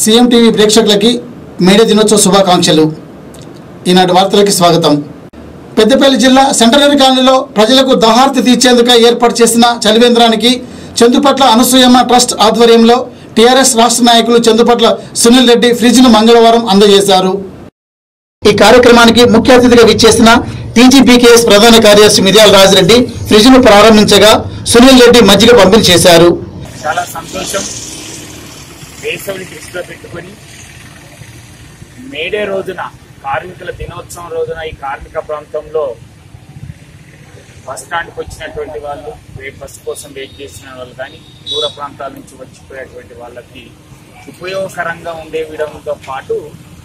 CM TV ప్రేక్షకులకి May Day దినోత్సవ శుభాకాంక్షలు ఈనాటి వార్తలకి స్వాగతం పెద్దపల్లి జిల్లా సెంటనరీ కాలనీలో ప్రజలకు దహార్తి తీర్చేందుకు ఏర్పాటు చేసిన చలివేంద్రానికి చందుపట్ల అనసూయమ్మ ట్రస్ట్ ఆధ్వర్యంలో టీఆర్ఎస్ రాష్ట్ర నాయకులు చందుపట్ల సునీల్ రెడ్డి ఫ్రిడ్జ్ను మంగళవారం అందజేశారు ఈ కార్యక్రమానికి ముఖ్య అతిథిగా విచ్చేసిన టీజీపీకేఎస్ ప్రధాన కార్యదర్శి మిర్యాల రాజిరెడ్డి ఫ్రిడ్జ్ను ప్రారంభించగా సునీల్ రెడ్డి మజ్జిగ పంపిణీ చేశారు చాలా సంతోషం వేసవిని దృష్టిలో పెట్టుకొని మేడే రోజున కార్మికుల దినోత్సవం రోజున ఈ కార్మిక ప్రాంతంలో బస్ స్టాండ్కి వచ్చినటువంటి వాళ్ళు రేపు బస్ కోసం వెయిట్ చేసిన వాళ్ళు కానీ దూర ప్రాంతాల నుంచి వచ్చిపోయేటువంటి వాళ్ళకి ఉపయోగకరంగా ఉండే విధంతో పాటు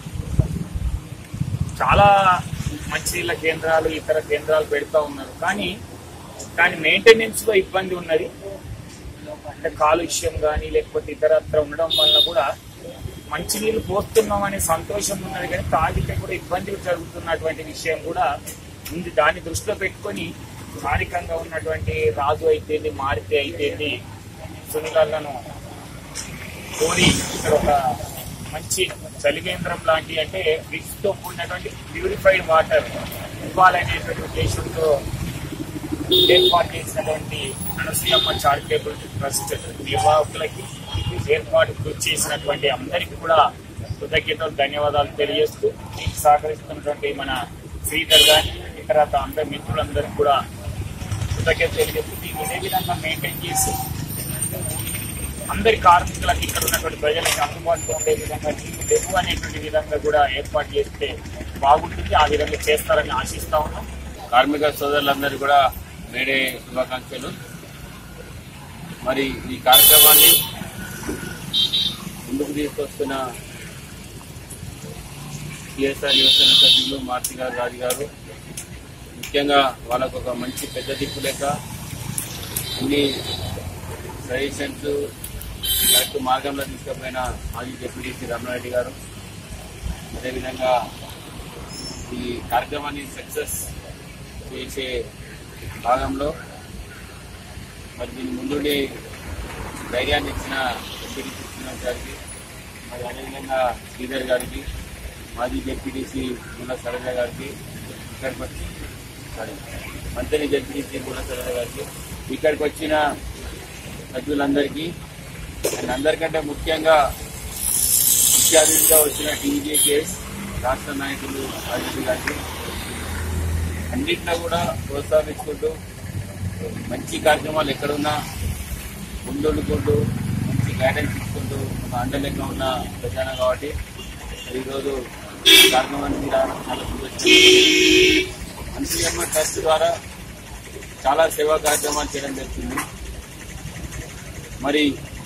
చాలా మంచినీళ్ళ కేంద్రాలు ఇతర కేంద్రాలు పెడతా ఉన్నారు కానీ దాని మెయింటెనెన్స్ లో ఇబ్బంది ఉన్నది అంటే కాలుష్యం కానీ లేకపోతే ఇతరత్ర ఉండడం వల్ల కూడా మంచినీళ్ళు పోస్తున్నాం అనే సంతోషం ఉన్నది కానీ తాగితే కూడా ఇబ్బందులు జరుగుతున్నటువంటి విషయం కూడా ఉంది దాన్ని దృష్టిలో పెట్టుకొని స్థానికంగా ఉన్నటువంటి రాజు అయితేంది మారితే అయితేంది సునీలను కోరి ఇక్కడ ఒక మంచి చలివేంద్రం లాంటి అంటే విక్స్ తో కూడినటువంటి ప్యూరిఫైడ్ వాటర్ ఇవ్వాలనేటువంటి ఉద్దేశంతో ఏర్పాటు చేసినటువంటి అనసూయమ్మ చారిటబుల్ ట్రస్ట్ నిర్వాహకులకి ఏర్పాటు కృషి చేసినటువంటి అందరికీ కూడా కృతజ్ఞతలు ధన్యవాదాలు తెలియజేస్తూ దీనికి సహకరిస్తున్నటువంటి మన శ్రీధర్ గాని ఇతర అందరి మిత్రులందరికీ కూడా కృతజ్ఞత తెలియజేస్తూ దీన్ని ఇదే విధంగా మెయింటైన్ చేసి అందరి కార్మికులకు ఇక్కడ ఉన్నటువంటి ప్రజలకు అందుబాటులో ఉండే విధంగా నీళ్లు లేవు అనేటువంటి విధంగా కూడా ఏర్పాటు చేస్తే బాగుంటుంది ఆ విధంగా చేస్తారని ఆశిస్తా ఉన్నాం కార్మిక సోదరులందరూ కూడా మేడే శుభాకాంక్షలు మరి ఈ కార్యక్రమాన్ని ముందుకు తీసుకొస్తున్న సిఎస్ఆర్ యువసేన సభ్యులు మార్తి గారు రాజు గారు ముఖ్యంగా వాళ్ళకు ఒక మంచి పెద్ద దిక్కు లేక అన్ని సజెషన్స్ కరెక్ట్ మార్గంలో తీసుకుపోయిన మాజీ డిప్యూటీసీ రమణారెడ్డి గారు అదేవిధంగా ఈ కార్యక్రమాన్ని సక్సెస్ చేసే భాగంలో మరి దీని ముందుండి ధైర్యాన్ని ఇచ్చిన డిప్యూటీ శ్రీనివాస్ గారికి మరి అదేవిధంగా శ్రీధర్ గారికి మాజీ డిప్యూటీసీ ముల్ల సరోజ గారికి ఇక్కడికి వచ్చి సారీ మంత్రి డిప్యూటీసీ ముల్ల సరోజ గారికి ఇక్కడికి వచ్చిన సభ్యులందరికీ అండ్ అందరికంటే ముఖ్యంగా ముఖ్య అతిథిగా వచ్చిన టీజేకేఎస్ రాష్ట్ర నాయకులు రాజరెడ్డి గారికి అన్నింటిలో కూడా ప్రోత్సహించుకుంటూ మంచి కార్యక్రమాలు ఎక్కడున్నా ముందుండుకుంటూ మంచి గైడెన్స్ ఇచ్చుకుంటూ ఒక అండలెక్క ఉన్న ప్రచారం కాబట్టి ఈరోజు ఈ కార్యక్రమానికి రావడం చాలా సంతోషం అంశమ్మ ట్రస్ట్ ద్వారా చాలా సేవా కార్యక్రమాలు చేయడం జరుగుతుంది మరి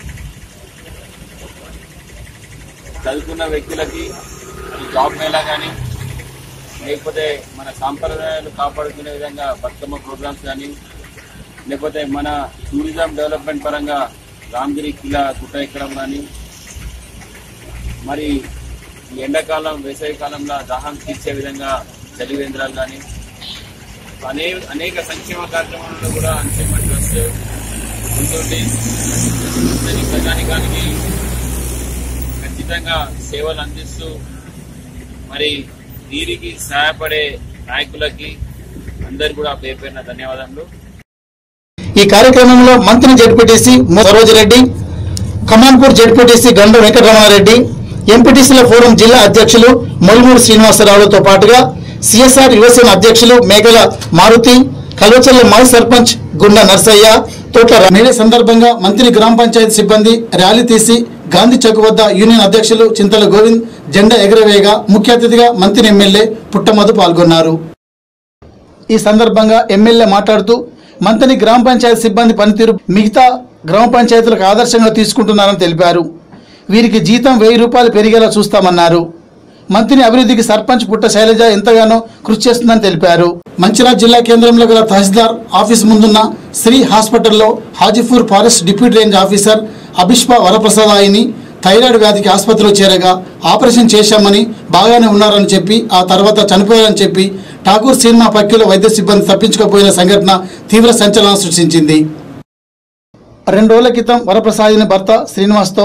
చదువుకున్న వ్యక్తులకి ఈ జాబ్ మేళా కానీ లేకపోతే మన సాంప్రదాయాలు కాపాడుకునే విధంగా బతుకమ్మ ప్రోగ్రామ్స్ కానీ లేకపోతే మన టూరిజం డెవలప్మెంట్ పరంగా రామగిరి కిలా గుట్ట ఎక్కడం కానీ మరి ఈ ఎండాకాలం వేసవి కాలంలో దాహం తీర్చే విధంగా చలివేంద్రాలు కానీ అనే అనేక సంక్షేమ కార్యక్రమాలలో కూడా అంతిమ ట్రస్ట్ ముందుండి ప్రతి ప్రజానికానికి ఖచ్చితంగా సేవలు అందిస్తూ మరి వీరికి సహాయపడే నాయకులకి అందరు కూడా పేరు పేరున ధన్యవాదాలు ఈ కార్యక్రమంలో మంత్రి జడ్పీటీసీ సరోజిరెడ్డి కమాన్పూర్ జడ్పీటీసీ గండ వెంకటరమణారెడ్డి ఎంపీటీసీల ఫోరం జిల్లా అధ్యక్షులు మొలుమూరు శ్రీనివాసరావులతో పాటుగా సిఎస్ఆర్ యువసేన అధ్యక్షులు మేఘల మారుతి కల్వచర్ల మాజీ సర్పంచ్ గుండ నర్సయ్య తోట్ల మేడే సందర్భంగా మంత్రి గ్రామ పంచాయతీ సిబ్బంది ర్యాలీ తీసి గాంధీ చౌక్ వద్ద యూనియన్ అధ్యక్షులు చింతల గోవింద్ జెండా ఎగురవేయగా ముఖ్య అతిథిగా మంత్రి ఎమ్మెల్యే పుట్టమధు పాల్గొన్నారు ఈ సందర్భంగా ఎమ్మెల్యే మాట్లాడుతూ మంత్రి గ్రామ పంచాయతీ సిబ్బంది పనితీరు మిగతా గ్రామ పంచాయతీలకు ఆదర్శంగా తీసుకుంటున్నారని తెలిపారు వీరికి జీతం వెయ్యి రూపాయలు పెరిగేలా చూస్తామన్నారు మంత్రి అభివృద్ధికి సర్పంచ్ పుట్ట శైలజ ఎంతగానో కృషి చేస్తుందని తెలిపారు మంచిర్యాల జిల్లా కేంద్రంలో గల తహసీల్దార్ ఆఫీస్ ముందున్న శ్రీ హాస్పిటల్లో Hajipur forest deputy range officer అభిష్ప వరప్రసాదాయిని థైరాయిడ్ వ్యాధికి ఆసుపత్రిలో చేరగా ఆపరేషన్ చేశామని బాగానే ఉన్నారని చెప్పి ఆ తర్వాత చనిపోయారని చెప్పి ఠాకూర్ సినిమా పక్కిలో వైద్య సిబ్బంది తప్పించుకోపోయిన సంఘటన తీవ్ర సంచలనం సృష్టించింది రెండు రోజుల క్రితం వరప్రసాదిని భర్త శ్రీనివాస్తో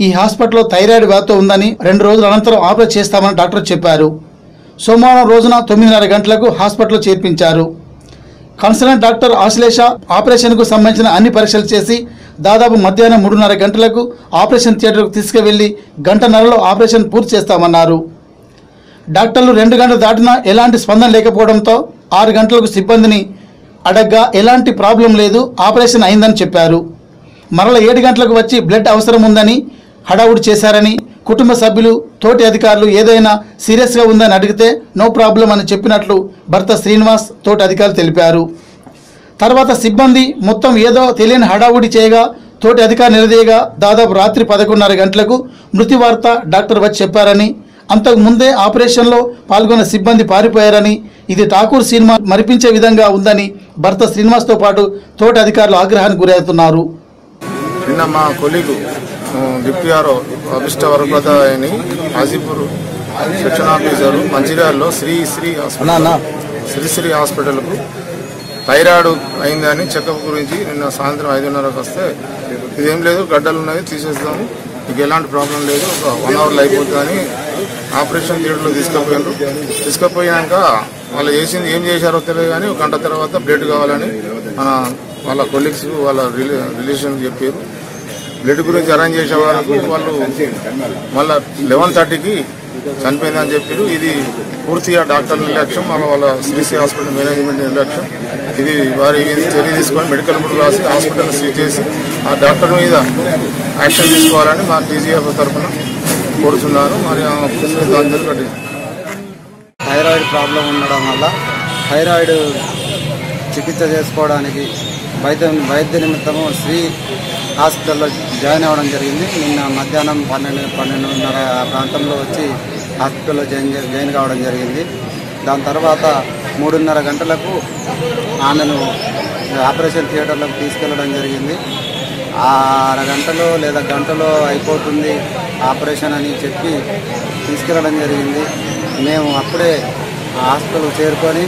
ఈ హాస్పిటల్లో థైరాయిడ్ వ్యాధి ఉందని రెండు రోజుల అనంతరం ఆపరేట్ చేస్తామని డాక్టర్ చెప్పారు సోమవారం రోజున తొమ్మిదిన్నర గంటలకు హాస్పిటల్లో చేర్పించారు కన్సల్టెంట్ డాక్టర్ ఆశ్లేష ఆపరేషన్కు సంబంధించిన అన్ని పరీక్షలు చేసి దాదాపు మధ్యాహ్నం మూడున్నర గంటలకు ఆపరేషన్ థియేటర్కు తీసుకువెళ్లి గంటన్నరలో ఆపరేషన్ పూర్తి చేస్తామన్నారు డాక్టర్లు రెండు గంటలు దాటినా ఎలాంటి స్పందన లేకపోవడంతో ఆరు గంటలకు సిబ్బందిని అడగ్గా ఎలాంటి ప్రాబ్లం లేదు ఆపరేషన్ అయిందని చెప్పారు మరల ఏడు గంటలకు వచ్చి బ్లడ్ అవసరం ఉందని హడావుడి చేశారని కుటుంబ సభ్యులు తోటి అధికారులు ఏదైనా సీరియస్గా ఉందని అడిగితే నో ప్రాబ్లం అని చెప్పినట్లు భర్త శ్రీనివాస్ తోటి అధికారులు తెలిపారు తర్వాత సిబ్బంది మొత్తం ఏదో తెలియని హడావుడి చేయగా తోటి అధికారి నిలదీయగా దాదాపు రాత్రి పదకొండున్నర గంటలకు మృతి వార్త డాక్టర్ వచ్చి చెప్పారని అంతకు ముందే ఆపరేషన్లో పాల్గొన్న సిబ్బంది పారిపోయారని ఇది ఠాకూర్ సినిమా మరిపించే విధంగా ఉందని భర్త శ్రీనివాస్తో పాటు తోటి అధికారులు ఆగ్రహానికి గురవుతున్నారు నిన్న మా colleague deputy RO Abhishta Varaprada అని హాజీపూర్ సెక్షన్ ఆఫీసరు మంచిర్యాలలో శ్రీ శ్రీ హాస్పిటల్ శ్రీ శ్రీ హాస్పిటల్కు థైరాయిడ్ అయిందని చెకప్ గురించి నిన్న సాయంత్రం ఐదున్నరకు వస్తే ఇదేం లేదు గడ్డలు ఉన్నాయి తీసేస్తాము మీకు ఎలాంటి ప్రాబ్లం లేదు ఒక వన్ అవర్లో అయిపోతుందని ఆపరేషన్ థియేటర్లో తీసుకుపోయారు తీసుకుపోయాక వాళ్ళు చేసింది ఏం చేశారో తెలియదు కానీ ఒక గంట తర్వాత బ్లడ్ కావాలని మన వాళ్ళ కొలీగ్స్ వాళ్ళ రిలే రిలేషన్ చెప్పారు బ్లడ్ గురించి అరేంజ్ చేసే వరకు వాళ్ళు మళ్ళా లెవెన్ థర్టీకి చనిపోయిందని చెప్పారు ఇది పూర్తిగా డాక్టర్ నిర్లక్ష్యం వాళ్ళ వాళ్ళ శ్రీశ్రీ హాస్పిటల్ మేనేజ్మెంట్ నిర్లక్ష్యం ఇది వారి మీద చర్య తీసుకొని మెడికల్ బుక్ రాసి హాస్పిటల్ సీజ్ చేసి ఆ డాక్టర్ మీద యాక్షన్ తీసుకోవాలని మా టీజీఎఫ్ తరఫున కోరుతున్నాను మరి ఆ శ్రద్ధాంజలి కట్టి థైరాయిడ్ ప్రాబ్లం ఉండడం వల్ల థైరాయిడ్ చికిత్స చేసుకోవడానికి వైద్య వైద్య నిమిత్తము శ్రీ హాస్పిటల్లో జాయిన్ అవ్వడం జరిగింది నిన్న మధ్యాహ్నం పన్నెండు పన్నెండున్నర ఆ ప్రాంతంలో వచ్చి హాస్పిటల్లో జాయిన్ చే- జాయిన్ కావడం జరిగింది దాని తర్వాత మూడున్నర గంటలకు ఆమెను ఆపరేషన్ థియేటర్లోకి తీసుకెళ్ళడం జరిగింది ఆ అరగంటలో లేదా గంటలో అయిపోతుంది ఆపరేషన్ అని చెప్పి తీసుకెళ్ళడం జరిగింది మేము అప్పుడే ఆ హాస్పిటల్ చేరుకొని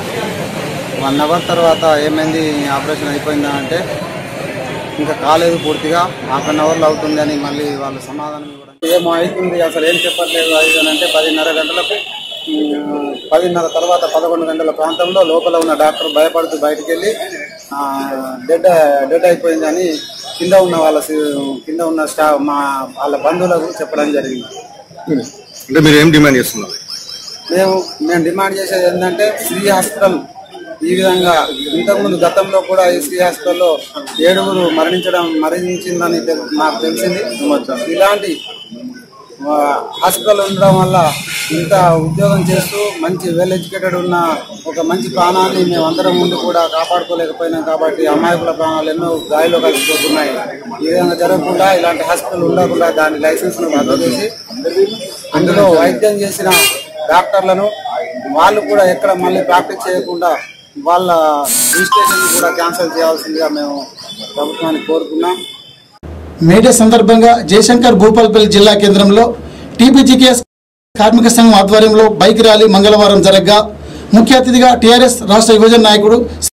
వన్ అవర్ తర్వాత ఏమైంది ఆపరేషన్ అయిపోయిందా అంటే ఇంకా కాలేదు పూర్తిగా హాఫ్ అన్ అవర్లో అవుతుంది అని మళ్ళీ వాళ్ళు సమాధానం ఇవ్వడం ఏమో అవుతుంది అసలు ఏం చెప్పట్లేదు అది ఇది అని అంటే పదిన్నర గంటలకు ఉమ్, పదిన్నర తర్వాత పదకొండు గంటల ప్రాంతంలో లోపల ఉన్న డాక్టర్ భయపడుతూ బయటికి వెళ్ళి ఆ, డెడ్ డెడ్ అయిపోయిందని కింద ఉన్న వాళ్ళ సి- కింద ఉన్న స్టాఫ్ మా వాళ్ళ బంధువులకు చెప్పడం జరిగింది అంటే మీరు ఏం డిమాండ్ చేస్తున్నారు మేము మేము డిమాండ్ చేసేది ఏంటంటే శ్రీ హాస్పిటల్ ఈ విధంగా ఇంతకుముందు గతంలో కూడా ఈ శ్రీ హాస్పిటల్లో ఏడుగురు మరణించడం మరణించిందని తెల్- నాకు తెలిసింది ఇలాంటి ఆ, హాస్పిటల్ ఉండడం వల్ల ఇంత ఉద్యోగం చేస్తూ మంచి వెల్ ఎడ్యుకేటెడ్ ఉన్న ఒక మంచి ప్రాణాన్ని మేము అందరం ముందు కూడా కాపాడుకోలేకపోయినాం కాబట్టి అమాయకుల ప్రాణాలు ఎన్నో గాలిలో కలిసిపోతున్నాయి ఈ విధంగా జరగకుండా ఇలాంటి హాస్పిటల్ ఉండకుండా దాని లైసెన్స్ ను రద్దు చేసి అందులో వైద్యం చేసిన డాక్టర్లను వాళ్ళు కూడా ఎక్కడ మళ్ళీ ప్రాక్టీస్ చేయకుండా వాళ్ళ రిజిస్ట్రేషన్ కూడా క్యాన్సిల్ చేయాల్సిందిగా మేము ప్రభుత్వాన్ని కోరుకున్నాం మేడే సందర్భంగా జయశంకర్ భూపాల్పల్లి జిల్లా కేంద్రంలో టీపీజీకేఎస్ కార్మిక సంఘం ఆధ్వర్యంలో బైక్ ర్యాలీ మంగళవారం జరగ్గా ముఖ్య అతిథిగా టీఆర్ఎస్ రాష్ట్ర యువజన నాయకుడు